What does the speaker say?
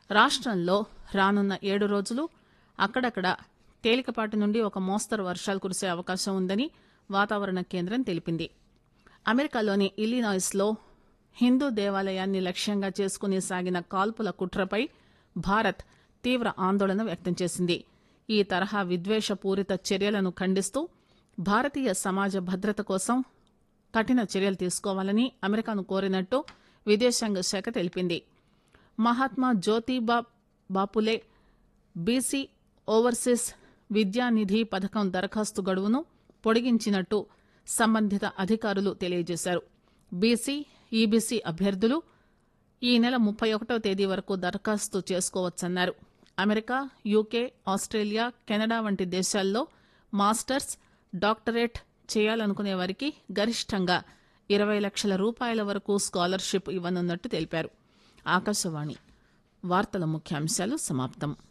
రాష్టంలో రానున్న ఏడు రోజులు అక్కడక్కడ తేలికపాటి నుండి ఒక మోస్తరు వర్షాలు కురిసే అవకాశం ఉందని వాతావరణ కేంద్రం తెలిపింది అమెరికాలోని ఇల్లినాయిస్ లో హిందూ దేవాలయాన్ని లక్ష్యంగా చేసుకుని సాగిన కాల్పుల కుట్రపై భారత్ తీవ్ర ఆందోళన వ్యక్తం చేసింది ఈ తరహా విద్వేషపూరిత చర్యలను ఖండిస్తూ భారతీయ సమాజ భద్రత కోసం కఠిన చర్యలు తీసుకోవాలని అమెరికాను కోరినట్టు విదేశాంగ శాఖ తెలిపింది మహాత్మా జ్యోతిబా బాపులే బీసీ ఓవర్సీస్ విద్యానిధి పథకం దరఖాస్తు గడువును పొడిగించినట్టు సంబంధిత అధికారులు తెలియజేశారు బీసీ ఈబీసీ అభ్యర్థులు ఈ నెల ముప్పై ఒకటో తేదీ వరకు దరఖాస్తు చేసుకోవచ్చన్నారు అమెరికా యూకే ఆస్ట్రేలియా కెనడా వంటి దేశాల్లో మాస్టర్స్ డాక్టరేట్ చేయాలనుకునే వారికి గరిష్టంగా ఇరవై లక్షల రూపాయల వరకు స్కాలర్షిప్ ఇవ్వనున్నట్టు తెలిపారు ఆకాశవాణి వార్తల ముఖ్యాంశాలు సమాప్తం